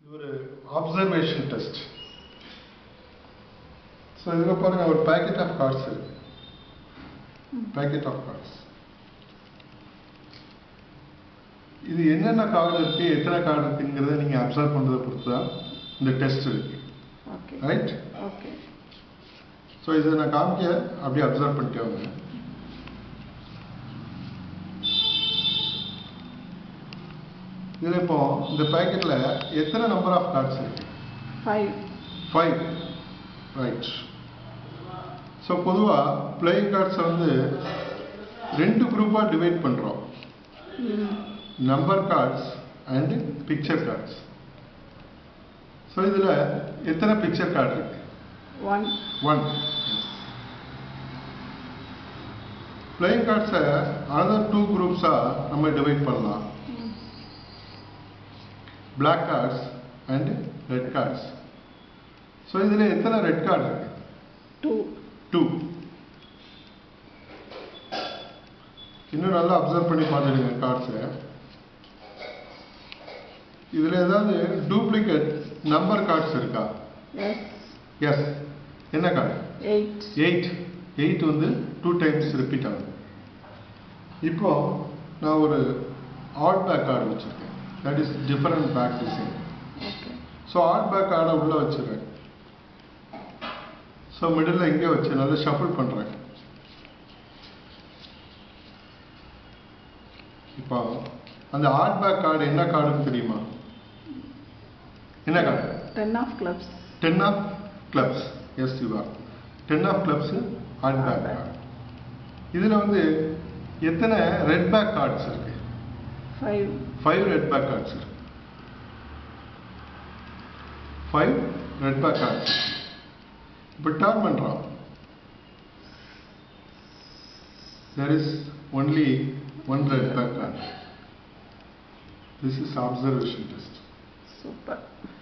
ஒரு observation test so இதில் பாருங்க ஒரு பேக்கெட் ஆஃப் கார்ட்ஸ் இருக்கு பேக்கெட் ஆஃப் கார்ட்ஸ் இது என்னென்ன கார்டு இருக்கு எத்தனை கார்டு இருக்குங்கிறத நீங்க அப்சர்வ் பண்றதை பொறுத்து தான் இந்த டெஸ்ட் இருக்கு ஓகே ரைட் ஓகே ஸோ இதை நான் காமிக்க அப்படியே அப்சர்வ் பண்ணிட்டே வந்தேன் இதில் இப்போ இந்த பேக்கெட்ல எத்தனை நம்பர் ஆஃப் கார்ட்ஸ் இருக்கு ஃபைவ் ஃபைவ் ரைட் ஸோ பொதுவாக பிளேயிங் கார்ட்ஸை வந்து ரெண்டு குரூப்பாக டிவைட் பண்ணுறோம் number cards and picture cards so இதில் எத்தனை பிக்சர் கார்டு இருக்கு ஒன் ஒன் பிளேயிங் கார்ட்ஸை அனதர் டூ குரூப்ஸாக நம்ம டிவைட் பண்ணலாம் black cards and red cards so இதில் எத்தனை ரெட் கார்டு இருக்கு டூ டூ இன்னும் நல்லா அப்சர்வ் பண்ணி பார்த்துடுங்க கார்ட்ஸை இதில் ஏதாவது டூப்ளிகேட் நம்பர் கார்ட்ஸ் இருக்கா எஸ் எஸ் என்ன கார்டு எயிட் எயிட் எயிட் வந்து டூ டைம்ஸ் ரிப்பீட் ஆகுது இப்போ நான் ஒரு ஆட் பேக் கார்டு வச்சுருக்கேன் that is different back design okay so odd back கார்டை உள்ளே வச்சுருக்கேன் ஸோ மிடில் இங்கே வச்சு நல்லா ஷஃபிள் பண்ணுறேன் இப்போ அந்த ஆட் பேக் கார்டு என்ன கார்டுன்னு தெரியுமா என்ன card ten of clubs ten of clubs yes you're ten of clubs hard back card இதில் வந்து எத்தனை ரெட் பேக் கார்ட்ஸ் இருக்கு five five red back cards இருக்கு ஃபைவ் ரெட் பேக் கார்ட்ஸ் இப்போ டர்ன் பண்ணுறோம் there is only one red back card this is observation test super